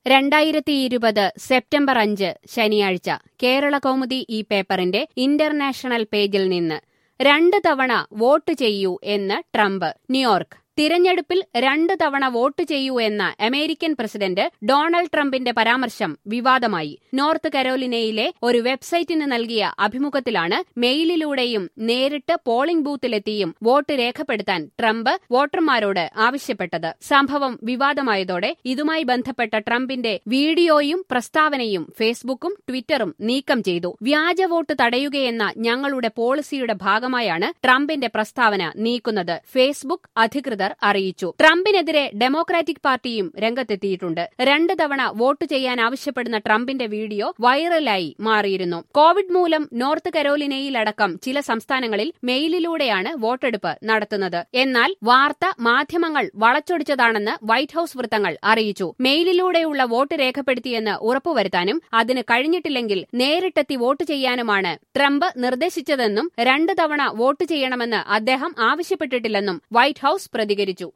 രണ്ടായിരത്തി ഇരുപത് സെപ്റ്റംബർ അഞ്ച് ശനിയാഴ്ച കേരള കൗമുദി ഈ പേപ്പറിന്റെ ഇന്റർനാഷണൽ പേജിൽ നിന്ന് രണ്ട് തവണ വോട്ട് ചെയ്യൂ എന്ന് ട്രംപ് ന്യൂയോർക്ക് തിരഞ്ഞെടുപ്പിൽ രണ്ട് തവണ വോട്ട് ചെയ്യൂ എന്ന അമേരിക്കൻ പ്രസിഡന്റ് ഡൊണാൾഡ് ട്രംപിന്റെ പരാമർശം വിവാദമായി നോർത്ത് കരോലിനയിലെ ഒരു വെബ്സൈറ്റിന് നൽകിയ അഭിമുഖത്തിലാണ് മെയിലിലൂടെയും നേരിട്ട് പോളിംഗ് ബൂത്തിലെത്തിയും വോട്ട് രേഖപ്പെടുത്താൻ ട്രംപ് വോട്ടർമാരോട് ആവശ്യപ്പെട്ടത് സംഭവം വിവാദമായതോടെ ഇതുമായി ബന്ധപ്പെട്ട ട്രംപിന്റെ വീഡിയോയും പ്രസ്താവനയും ഫേസ്ബുക്കും ട്വിറ്ററും നീക്കം ചെയ്തു വ്യാജ വോട്ട് തടയുകയെന്ന ഞങ്ങളുടെ പോളിസിയുടെ ഭാഗമായാണ് ട്രംപിന്റെ പ്രസ്താവന നീക്കുന്നത് ഫേസ്ബുക്ക് അധികൃതർ അറിയിച്ചു ട്രംപിനെതിരെ ഡെമോക്രാറ്റിക് പാർട്ടിയും രംഗത്തെത്തിയിട്ടുണ്ട് രണ്ട് തവണ വോട്ട് ചെയ്യാൻ ആവശ്യപ്പെടുന്ന ട്രംപിന്റെ വീഡിയോ വൈറലായി മാറിയിരുന്നു കോവിഡ് മൂലം നോർത്ത് കരോലിനയിലടക്കം ചില സംസ്ഥാനങ്ങളിൽ മെയിലിലൂടെയാണ് വോട്ടെടുപ്പ് നടത്തുന്നത് എന്നാൽ വാർത്ത മാധ്യമങ്ങൾ വളച്ചൊടിച്ചതാണെന്ന് വൈറ്റ് ഹൌസ് വൃത്തങ്ങൾ അറിയിച്ചു മെയിലിലൂടെയുള്ള വോട്ട് രേഖപ്പെടുത്തിയെന്ന് ഉറപ്പുവരുത്താനും അതിന് കഴിഞ്ഞിട്ടില്ലെങ്കിൽ നേരിട്ടെത്തി വോട്ട് ചെയ്യാനുമാണ് ട്രംപ് നിർദ്ദേശിച്ചതെന്നും രണ്ട് തവണ വോട്ട് ചെയ്യണമെന്ന് അദ്ദേഹം ആവശ്യപ്പെട്ടിട്ടില്ലെന്നും വൈറ്റ് ഹൌസ് പ്രതികരിച്ചു